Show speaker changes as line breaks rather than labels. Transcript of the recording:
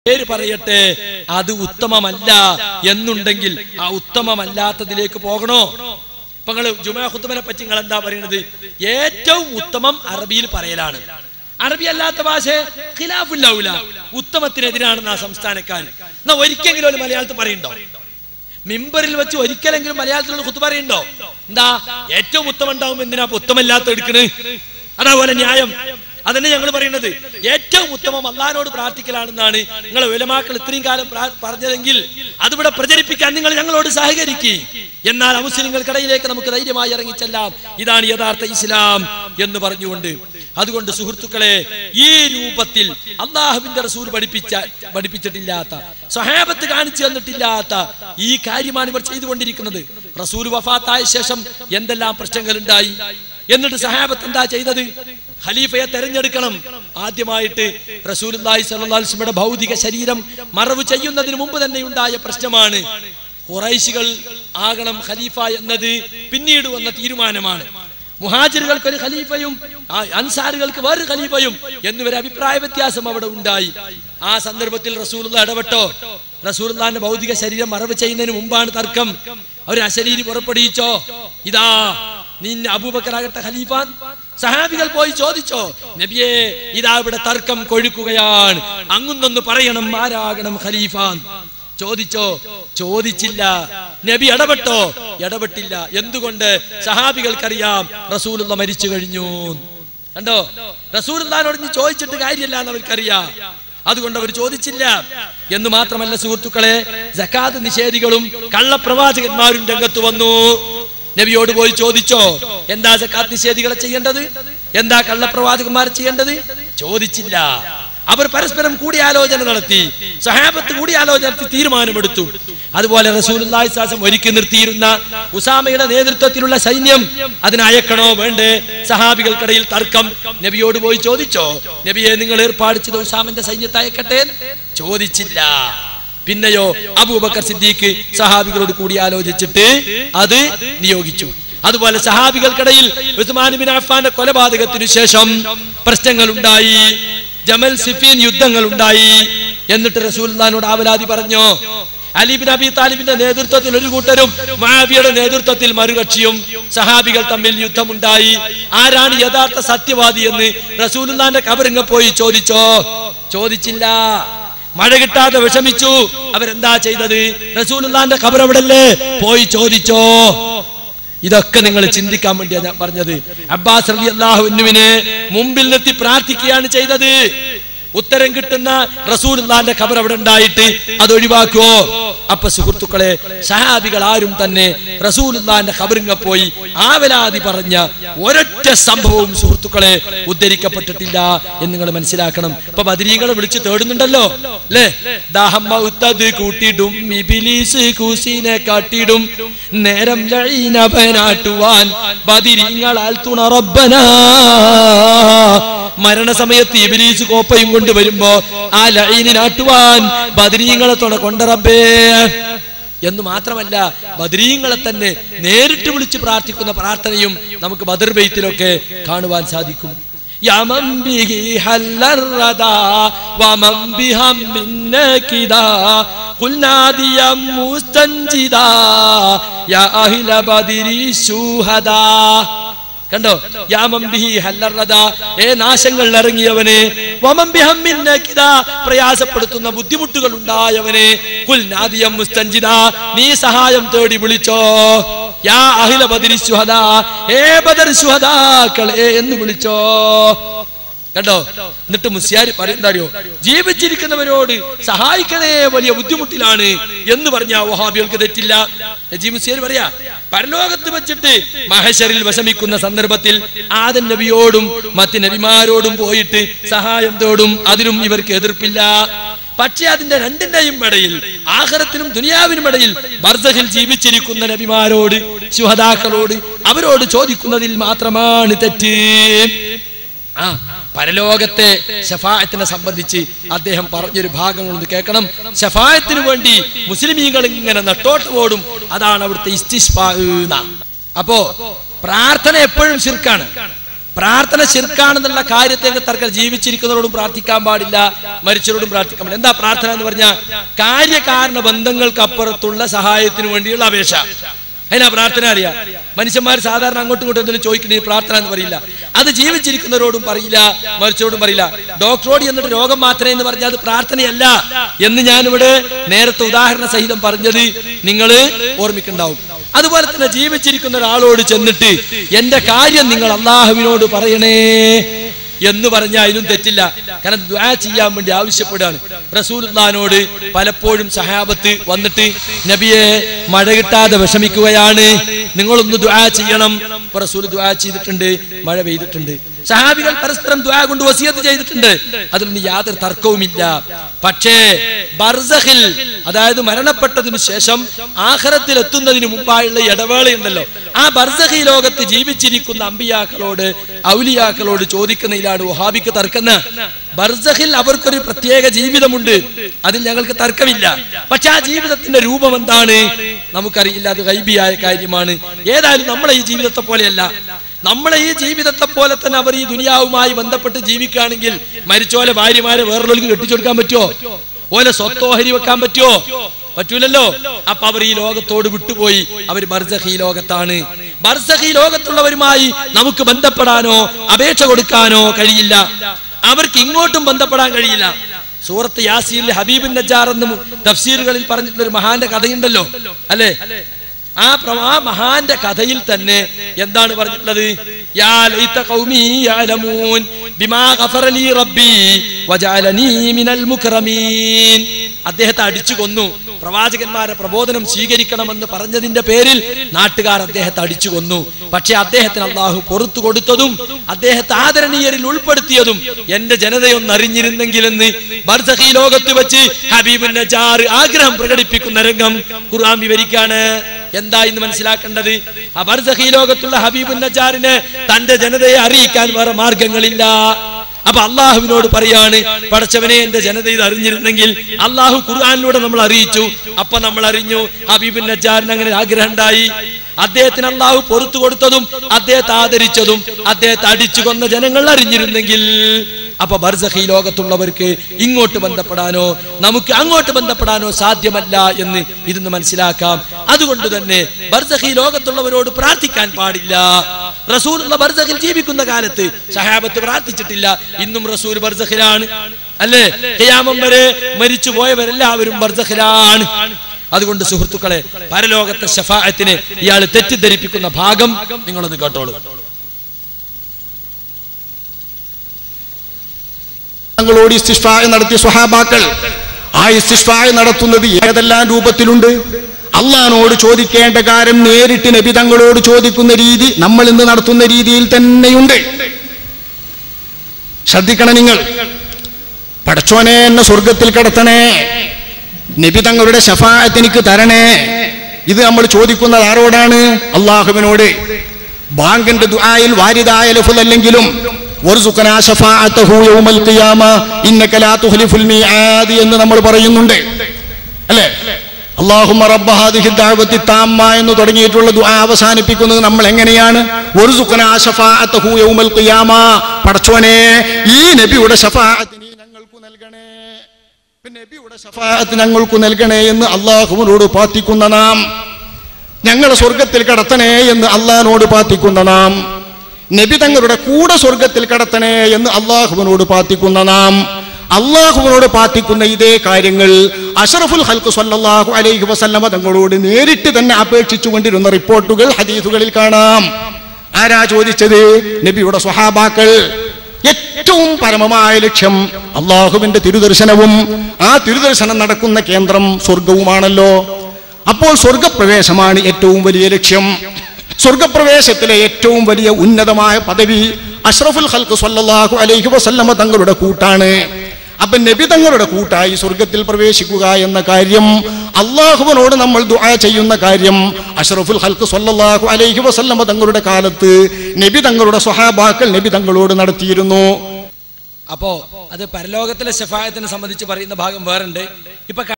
പേര് പറയട്ടെ അത് ഉത്തമമല്ല എന്നുണ്ടെങ്കിൽ ആ ഉത്തമമല്ലാത്തതിലേക്ക് പോകണോ ഇപ്പൊ നിങ്ങള് ജുമാ ഖുത്തുബനെ പറ്റി നിങ്ങൾ എന്താ പറയുന്നത് ഏറ്റവും ഉത്തമം അറബിയിൽ പറയലാണ് അറബി അല്ലാത്ത ഭാഷ ഖിലാഫുല്ലാവൂല ഉത്തമത്തിനെതിരാണെന്ന് ആ സംസ്ഥാനക്കാർ എന്നാ ഒരിക്കലെങ്കിലും ഒരു മലയാളത്തിൽ പറയുണ്ടോ മിമ്പറിൽ വെച്ച് ഒരിക്കലെങ്കിലും മലയാളത്തിലുള്ള കുത്തു പറയുണ്ടോ എന്താ ഏറ്റവും ഉത്തമം ഉണ്ടാവും എന്തിനാ ഇപ്പൊ ഉത്തമല്ലാത്ത എടുക്കണ് അതേപോലെ ന്യായം അതന്നെ ഞങ്ങൾ പറയുന്നത് ഏറ്റവും ഉത്തമം അള്ളഹാനോട് പ്രാർത്ഥിക്കലാണെന്നാണ് നിങ്ങളെ ഉലമാക്കൾ ഇത്രയും കാലം പ്രാ- പറഞ്ഞതെങ്കിൽ അതിവിടെ പ്രചരിപ്പിക്കാൻ നിങ്ങൾ ഞങ്ങളോട് സഹകരിക്കുക എന്നാൽ അമുസ്ലിങ്ങൾക്കിടയിലേക്ക് നമുക്ക് ധൈര്യമായി ഇറങ്ങിച്ചെല്ലാം ഇതാണ് യഥാർത്ഥ ഇസ്ലാം എന്ന് പറഞ്ഞുകൊണ്ട് അതുകൊണ്ട് സുഹൃത്തുക്കളെ ഈ രൂപത്തിൽ അള്ളാഹുവിന്റെ റസൂൽ പഠിപ്പിച്ച പഠിപ്പിച്ചിട്ടില്ലാത്ത സഹാബത്ത് കാണിച്ചു തന്നിട്ടില്ലാത്ത ഈ കാര്യമാണ് ഇവർ ചെയ്തുകൊണ്ടിരിക്കുന്നത് റസൂൽ വഫാത്തായ ശേഷം എന്തെല്ലാം പ്രശ്നങ്ങൾ ഉണ്ടായി എന്നിട്ട് സഹാബത്ത് എന്താ ചെയ്തത് ഖലീഫയെ തെരഞ്ഞെടുക്കണം ആദ്യമായിട്ട് റസൂലുള്ളാഹി സ്വല്ലല്ലാഹു അലൈഹി വസല്ലമയുടെ ഭൗതിക ശരീരം മറവ് ചെയ്യുന്നതിന് മുമ്പ് തന്നെ ഉണ്ടായ പ്രശ്നമാണ് ഖുറൈശികൾ ആകണം ഖലീഫ എന്നത് പിന്നീട് വന്ന തീരുമാനമാണ് മുഹാജിറുകൾക്ക് ഒരു ഖലീഫയും ആ അൻസാറുകൾക്ക് വേറൊരു ഖലീഫയും എന്നിവരെ അഭിപ്രായ വ്യത്യാസം അവിടെ ഉണ്ടായി ആ സന്ദർഭത്തിൽ റസൂലുള്ള ഇടപെട്ടോ റസൂലുള്ളാന്റെ ഭൗതിക ശരീരം മറവ് ചെയ്യുന്നതിന് മുമ്പാണ് തർക്കം അവർ അശരീരി പുറപ്പെടുവിച്ചോ ഇതാ നിന്നെ അബൂബക്കറാകട്ടെ ഖലീഫാൻ സഹാബികൾ പോയി ചോദിച്ചോ നബിയെ ഇതാ ഇവിടെ തർക്കം കൊഴുക്കുകയാണ് അങ്ങുന്നൊന്ന് പറയണം ആരാകണം ഖലീഫാൻ ചോദിച്ചോ ചോദിച്ചില്ല നബി ഇടപെട്ടോ ഇടപെട്ടില്ല എന്തുകൊണ്ട് സഹാബികൾക്കറിയാം റസൂലുള്ള മരിച്ചു കഴിഞ്ഞു കണ്ടോ റസൂലുള്ളാനോട് ഇനി ചോദിച്ചിട്ട് കാര്യമല്ല എന്ന് അവർക്കറിയാം അതുകൊണ്ട് അവർ ചോദിച്ചില്ല എന്ന് മാത്രമല്ല സുഹൃത്തുക്കളെ ജക്കാത്ത് നിഷേധികളും കള്ളപ്രവാചകന്മാരും രംഗത്ത് വന്നു നബിയോട് പോയി ചോദിച്ചോ എന്താ ജക്കാത്ത് നിഷേധികളെ ചെയ്യേണ്ടത് എന്താ കള്ളപ്രവാചകന്മാർ ചെയ്യേണ്ടത് ചോദിച്ചില്ല അവർ പരസ്പരം കൂടിയാലോചന നടത്തി സഹാബത്ത് കൂടിയാലോചന നടത്തി തീരുമാനമെടുത്തു അതുപോലെ റസൂലുള്ളാഹി സ്വല്ലല്ലാഹു അലൈഹി ഒരുക്കി നിർത്തിയിരുന്ന ഉസാമയുടെ നേതൃത്വത്തിലുള്ള സൈന്യം അതിനെ അയക്കണോ വേണ്ടേ സഹാബികൾക്കിടയിൽ തർക്കം നബിയോട് പോയി ചോദിച്ചോ നബിയെ നിങ്ങൾ ഏർപ്പാട് ചെയ്ത ഉസാമിന്റെ സൈന്യത്തെ അയക്കട്ടെ ചോദിച്ചില്ല പിന്നെയോ അബൂബക്കർ സിദ്ദീഖ് സഹാബികളോട് കൂടി ആലോചിച്ചിട്ട് അത് നിയോഗിച്ചു അതുപോലെ സഹാബികൾക്കിടയിൽ ഉസ്മാൻ ബിൻ അഫ്ഫാന്റെ കൊലപാതകത്തിനു ശേഷം പ്രശ്നങ്ങൾ ഉണ്ടായി ജമൽ സിഫീൻ യുദ്ധങ്ങൾ ഉണ്ടായി എന്നിട്ട് റസൂൽദാനോട് ആവലാതി പറഞ്ഞു അലിബിൻ അബി താലിബിന്റെ നേതൃത്വത്തിൽ ഒരു കൂട്ടരും മാവിയുടെ നേതൃത്വത്തിൽ മറുകക്ഷിയും സഹാബികൾ തമ്മിൽ യുദ്ധമുണ്ടായി ആരാണ് യഥാർത്ഥ സത്യവാദി എന്ന് റസൂലുള്ളാന്റെ കബറിങ്ങ പോയി ചോദിച്ചോ ചോദിച്ചില്ല മഴ കിട്ടാതെ വിഷമിച്ചു അവരെന്താ ചെയ്തത് റസൂലുള്ളാന്റെ ഖബർ എവിടല്ലേ പോയി ചോദിച്ചോ ഇതൊക്കെ നിങ്ങൾ ചിന്തിക്കാൻ വേണ്ടിയാണ് ഞാൻ പറഞ്ഞത് അബ്ബാസ് റലി അള്ളാഹുവിനുവിനെ മുമ്പിൽ നിർത്തി പ്രാർത്ഥിക്കുകയാണ് ചെയ്തത് ഉത്തരം കിട്ടുന്ന റസൂലുള്ളാന്റെ ഖബർ അവിടെ ഉണ്ടായിട്ട് അത് ഒഴിവാക്കുവോ അപ്പൊ സുഹൃത്തുക്കളെ സഹാബികൾ ആരും തന്നെ റസൂലുള്ളാന്റെ ഖബറിങ്ങ പോയി ആവലാതി പറഞ്ഞ ഒരൊറ്റ സംഭവവും സുഹൃത്തുക്കളെ ഉദ്ധരിക്കപ്പെട്ടിട്ടില്ല എന്ന് നിങ്ങൾ മനസ്സിലാക്കണം ഇപ്പൊ ബദരീകളെ വിളിച്ച് തേടുന്നുണ്ടല്ലോ അല്ലേ ദാഹം മൗത്തത് കൂട്ടിടും ഇബിലീസ് കൂസിനെ കാട്ടിടും നേരം ലൈനവനാട്ടുവാൻ ബദിരീങ്ങളാൽ തുണറബനാ മരണസമയത്ത് ഇബിലീസ് കോപ്പയും കൊണ്ട് വരുമ്പോ ആ ലൈനിനാട്ടുവാൻ ബദരീങ്ങളെ തുണ കൊണ്ടറബേ എന്ന് മാത്രമല്ല ബദരീങ്ങളെ തന്നെ നേരിട്ട് വിളിച്ച് പ്രാർത്ഥിക്കുന്ന പ്രാർത്ഥനയും നമുക്ക് ബദർ ബെയ്ത്തിലൊക്കെ കാണുവാൻ സാധിക്കും يمن به حل الردى ومن بهم من نكدا قل ناديا مستنجدا يا أهل بدر الشهداء കണ്ടോ യാമംബിഹി ഹല്ലറദ ഏ നാശങ്ങൾ ഇറങ്ങിയവനെ വമംബിഹമ്മിൻ നകിദ പ്രയാസപ്പെടുത്തുന്ന ബുദ്ധിമുട്ടുകൾ ഉണ്ടായവനെ കുൽ നാദിയം മുസ്തഞ്ചിദ നീ സഹായം തേടി വിളിച്ചോ യാ അഹില ബദരി ശുഹദ ഏ ബദർ ശുഹദാക്കളെ എന്ന് വിളിച്ചോ കണ്ടോ എന്നിട്ട് മുസ്യാരി പറയുന്നറിയോ ജീവിച്ചിരിക്കുന്നവരോട് സഹായിക്കണേ വലിയ ബുദ്ധിമുട്ടിലാണ് എന്ന് പറഞ്ഞ വഹാബികൾക്ക് തെറ്റില്ല നജീബ് മുസ്യാരി പറയാ പരലോകത്ത് വെച്ചിട്ട് മഹശറിൽ വിഷമിക്കുന്ന സന്ദർഭത്തിൽ ആദൻ നബിയോടും മറ്റ് നബിമാരോടും പോയിട്ട് സഹായം തേടും അതിനും ഇവർക്ക് എതിർപ്പില്ല പക്ഷെ അതിന്റെ രണ്ടിന്റെയും ഇടയിൽ ആഹ്റത്തിനും ദുനിയാവിനും ഇടയിൽ ബർസഹിൽ ജീവിച്ചിരിക്കുന്ന നബിമാരോട് ശുഹദാക്കളോട് അവരോട് ചോദിക്കുന്നതിൽ മാത്രമാണ് തെറ്റ് ആ പരലോകത്തെ ഷഫായത്തിനെ സംബന്ധിച്ച് അദ്ദേഹം പറഞ്ഞൊരു ഭാഗങ്ങളൊന്ന് കേൾക്കണം ഷഫായത്തിന് വേണ്ടി മുസ്ലിമീങ്ങൾ ഇങ്ങനെ നെട്ടോട്ട് ഓടും അതാണ് അവിടുത്തെ ഇസ്തിഷ്ഫാ അപ്പോ പ്രാർത്ഥന എപ്പോഴും ശിർക്കാണ് പ്രാർത്ഥന ശിർക്കാണെന്നുള്ള കാര്യത്തെ തർക്കം ജീവിച്ചിരിക്കുന്നവരോടും പ്രാർത്ഥിക്കാൻ പാടില്ല മരിച്ചവരോടും പ്രാർത്ഥിക്കാൻ പാടില്ല എന്താ പ്രാർത്ഥന എന്ന് പറഞ്ഞാൽ കാര്യകാരണ ബന്ധങ്ങൾക്കപ്പുറത്തുള്ള സഹായത്തിന് വേണ്ടിയുള്ള അപേക്ഷ അതിനാ പ്രാർത്ഥന അറിയാം മനുഷ്യന്മാർ സാധാരണ അങ്ങോട്ടും ഇങ്ങോട്ടും എന്തെങ്കിലും ചോദിക്കണേ പ്രാർത്ഥന എന്ന് പറയില്ല അത് ജീവിച്ചിരിക്കുന്നവരോടും പറയില്ല മരിച്ചവരോടും പറയില്ല ഡോക്ടറോട് എന്നിട്ട് രോഗം മാത്രമേ എന്ന് പറഞ്ഞാൽ അത് പ്രാർത്ഥനയല്ല എന്ന് ഞാനിവിടെ നേരത്തെ ഉദാഹരണ സഹിതം പറഞ്ഞത് നിങ്ങൾ ഓർമ്മിക്കുണ്ടാവും അതുപോലെ തന്നെ ജീവിച്ചിരിക്കുന്ന ഒരാളോട് ചെന്നിട്ട് എന്റെ കാര്യം നിങ്ങൾ അള്ളാഹുവിനോട് പറയണേ എന്ന് പറഞ്ഞാൽ അതിനും തെറ്റില്ല കാരണം ദ്വാ ചെയ്യാൻ വേണ്ടി ആവശ്യപ്പെടുകയാണ് റസൂൽദാനോട് പലപ്പോഴും സഹാബത്ത് വന്നിട്ട് നബിയെ മഴ കിട്ടാതെ വിഷമിക്കുകയാണ് നിങ്ങളൊന്ന് ദ്വാ ചെയ്യണം ഇപ്പൊ റസൂൽ ദ്വാ ചെയ്തിട്ടുണ്ട് മഴ പെയ്തിട്ടുണ്ട് സഹാബികൾ പരസ്പരം ദ്വാ കൊണ്ട് വസിയത്ത് ചെയ്തിട്ടുണ്ട് അതിലൊന്നും യാതൊരു തർക്കവുമില്ല പക്ഷേ ബർസഹിൽ അതായത് മരണപ്പെട്ടതിനു ശേഷം ആഖിറത്തിൽ എത്തുന്നതിന് മുമ്പായുള്ള ഇടവേളയുണ്ടല്ലോ ആ ബർസഹി ലോകത്ത് ജീവിച്ചിരിക്കുന്ന അമ്പിയാക്കളോട് ഔലിയാക്കളോട് ചോദിക്കുന്നതിലാണ് വഹാബിക്ക് തർക്കുന്ന ബർസഹിൽ അവർക്കൊരു പ്രത്യേക ജീവിതമുണ്ട് അതിൽ ഞങ്ങൾക്ക് തർക്കമില്ല പക്ഷെ ആ ജീവിതത്തിന്റെ രൂപം എന്താണ് നമുക്കറിയില്ല അത് ഗൈബിയായ കാര്യമാണ് ഏതായാലും നമ്മളെ ഈ ജീവിതത്തെ പോലെയല്ല നമ്മളെ ഈ ജീവിതത്തെ പോലെ തന്നെ അവർ ഈ ദുനിയാവുമായി ബന്ധപ്പെട്ട് ജീവിക്കുകയാണെങ്കിൽ മരിച്ചോലെ ഭാര്യമാരെ വേറൊരു കെട്ടിച്ചെടുക്കാൻ പറ്റുമോ ഓലെ സ്വത്തോഹരി വെക്കാൻ പറ്റുമോ പറ്റൂലല്ലോ അപ്പൊ അവർ ഈ ലോകത്തോട് വിട്ടുപോയി അവർ ബർസഖി ലോകത്താണ് ബർസഖി ലോകത്തുള്ളവരുമായി നമുക്ക് ബന്ധപ്പെടാനോ അപേക്ഷ കൊടുക്കാനോ കഴിയില്ല അവർക്ക് ഇങ്ങോട്ടും ബന്ധപ്പെടാൻ കഴിയില്ല സൂറത്ത് യാസീൽ ഹബീബിൻ നജാർ എന്ന് തഫ്സീറുകളിൽ പറഞ്ഞിട്ടുള്ള ഒരു മഹാന്റെ കഥയുണ്ടല്ലോ അല്ലെ ആ പ്ര- ആ മഹാന്റെ കഥയിൽ തന്നെ എന്താണ് പറഞ്ഞിട്ടുള്ളത് യാ ലൈത ഖൗമി യഅലമൂൻ ബിമാ ഗഫറ ലീ റബ്ബി വജഅലനീ മിനൽ മുക്രമീൻ അദ്ദേഹത്തെ അടിച്ചു കൊന്നു പ്രവാചകന്മാരെ പ്രബോധനം സ്വീകരിക്കണമെന്ന് പറഞ്ഞതിന്റെ പേരിൽ നാട്ടുകാർ അദ്ദേഹത്തെ അടിച്ചു കൊന്നു പക്ഷെ അദ്ദേഹത്തിന് അള്ളാഹു പുറത്തു കൊടുത്തതും അദ്ദേഹത്തെ ആദരണീയരിൽ ഉൾപ്പെടുത്തിയതും എന്റെ ജനതയൊന്ന് അറിഞ്ഞിരുന്നെങ്കിലെന്ന് ബർസഖി ലോകത്ത് വെച്ച് ഹബീബ് നജാർ ആഗ്രഹം പ്രകടിപ്പിക്കുന്ന രംഗം ഖുർആൻ വിവരിക്കാണ് എന്താ ഇന്ന് മനസ്സിലാക്കേണ്ടത് ആ ബർസഖി ലോകത്തുള്ള ഹബീബ് നജാറിന് തന്റെ ജനതയെ അറിയിക്കാൻ വേറെ മാർഗങ്ങളില്ല അപ്പൊ അള്ളാഹുവിനോട് പറയാണ് പടച്ചവനെ എന്റെ ജനത ഇത് അറിഞ്ഞിരുന്നെങ്കിൽ അള്ളാഹു ഖുർആാനിലൂടെ നമ്മൾ അറിയിച്ചു അപ്പൊ നമ്മൾ അറിഞ്ഞു ഹബീബിൻ നജാറിന് അങ്ങനെ ആഗ്രഹം ഉണ്ടായി അദ്ദേഹത്തിന് അള്ളാഹു പൊറത്തു കൊടുത്തതും അദ്ദേഹത്തെ ആദരിച്ചതും അദ്ദേഹത്തെ അടിച്ചു കൊന്ന ജനങ്ങൾ അറിഞ്ഞിരുന്നെങ്കിൽ അപ്പൊ ബർസഖി ലോകത്തുള്ളവർക്ക് ഇങ്ങോട്ട് ബന്ധപ്പെടാനോ നമുക്ക് അങ്ങോട്ട് ബന്ധപ്പെടാനോ സാധ്യമല്ല എന്ന് ഇതൊന്ന് മനസ്സിലാക്കാം അതുകൊണ്ട് തന്നെ ബർസഖി ലോകത്തുള്ളവരോട് പ്രാർത്ഥിക്കാൻ പാടില്ല റസൂൽ ബർസഖിൽ ജീവിക്കുന്ന കാലത്ത് സഹാബത്ത് പ്രാർത്ഥിച്ചിട്ടില്ല ഇന്നും റസൂൽ ബർസഖിലാണ് അല്ലേ ഖിയാമം വരെ മരിച്ചു പോയവരെല്ലാവരും ബർസഖിലാണ് അതുകൊണ്ട് സുഹൃത്തുക്കളെ പരലോകത്തെ ഷഫാഅത്തിനെ ഇയാൾ തെറ്റിദ്ധരിപ്പിക്കുന്ന ഭാഗം നിങ്ങളൊന്ന് കേട്ടോളൂ
തങ്ങളോട് ഇസ്തിഷ്ഫായ നടത്തിയ സ്വഹാബാക്കൾ ആ ഇസ്തിഷ്ഫായ നടത്തുന്നത് ഏതെല്ലാം രൂപത്തിലുണ്ട് അള്ളഹാനോട് ചോദിക്കേണ്ട കാര്യം നേരിട്ട് നബി തങ്ങളോട് ചോദിക്കുന്ന രീതി നമ്മൾ ഇന്ന് നടത്തുന്ന രീതിയിൽ തന്നെയുണ്ട് ശ്രദ്ധിക്കണം നിങ്ങൾ പടച്ചോനെ എന്നെ സ്വർഗത്തിൽ കിടത്തണേ നബി തങ്ങളുടെ ശഫാഅത്ത് എനിക്ക് തരണേ ഇത് നമ്മൾ ചോദിക്കുന്നത് ആരോടാണ് അള്ളാഹുവിനോട് ബാങ്കിന്റെ ദുആയിൽ വാരിദായ ലഫുദല്ലെങ്കിലും വർസുഖനാ ശഫാഅത്തഹു യൗമൽ ഖിയാമ ഇന്നക ലാ തുഖ്ലിഫുൽ മീആദ് എന്ന് നമ്മൾ പറയുന്നുണ്ട് അല്ലേ അല്ലാഹുമ്മ റബ്ബ ഹാദിഹി ദഅവത്തി താമ്മ എന്ന് തുടങ്ങിയിട്ടുള്ള ദുആ അവസാനിപ്പിക്കുന്നത് നമ്മൾ എങ്ങനെയാണ് വർസുഖനാ ശഫാഅത്തഹു യൗമൽ ഖിയാമ പടച്ചോനെ ഈ നബിയുടെ ശഫാഅത്ത് നീ ഞങ്ങൾക്ക് നൽകണേ പിന്നെ നബിയുടെ ശഫാഅത്ത് ഞങ്ങൾക്ക് നൽകണേ എന്ന് അള്ളാഹുവിനോട് പ്രാർത്ഥിക്കുന്ന നാം ഞങ്ങളെ സ്വർഗത്തിൽ കടത്തണേ എന്ന് അള്ളാഹിനോട് പ്രാർത്ഥിക്കുന്ന നാം നബി തങ്ങളുടെ കൂടെ സ്വർഗത്തിൽ കടത്തണേ എന്ന് അള്ളാഹുവിനോട് പ്രാർത്ഥിക്കുന്ന നാം അള്ളാഹുവിനോട് പ്രാർത്ഥിക്കുന്ന ഇതേ കാര്യങ്ങൾ അഷറഫുൽ ഹൽക്ക് സല്ലല്ലാഹു അലൈഹി വസല്ലമ തങ്ങളോട് നേരിട്ട് തന്നെ അപേക്ഷിച്ചു കൊണ്ടിരുന്ന റിപ്പോർട്ടുകൾ ഹദീസുകളിൽ കാണാം ആരാ ചോദിച്ചത് നബിയുടെ സ്വഹാബാക്കൾ ഏറ്റവും പരമമായ ലക്ഷ്യം അള്ളാഹുവിന്റെ തിരുദർശനവും ആ തിരുദർശനം നടക്കുന്ന കേന്ദ്രം സ്വർഗവുമാണല്ലോ അപ്പോൾ സ്വർഗപ്രവേശമാണ് ഏറ്റവും വലിയ ലക്ഷ്യം സ്വർഗപ്രവേശത്തിലെ ഏറ്റവും വലിയ ഉന്നതമായ പദവി അഷ്റഫുൽ ഹൽക്ക് സല്ലല്ലാഹു അലൈഹി വസല്ലമ തങ്ങളുടെ കൂട്ടാണ് അപ്പൊ നബി തങ്ങളുടെ കൂട്ടായി സ്വർഗത്തിൽ പ്രവേശിക്കുക എന്ന കാര്യം അള്ളാഹുവിനോട് നമ്മൾ ദുആ ചെയ്യുന്ന കാര്യം അഷ്റഫുൽ ഹൽക്ക് സല്ലല്ലാഹു അലൈഹി വസല്ലമ തങ്ങളുടെ കാലത്ത് നബി തങ്ങളുടെ സ്വഹാബാക്കൾ നബി തങ്ങളോട് നടത്തിയിരുന്നു
അപ്പോ അത് പരലോകത്തിലെ ഷഫായത്തിനെ സംബന്ധിച്ച് പറയുന്ന ഭാഗം വേറുണ്ട് ഇപ്പൊ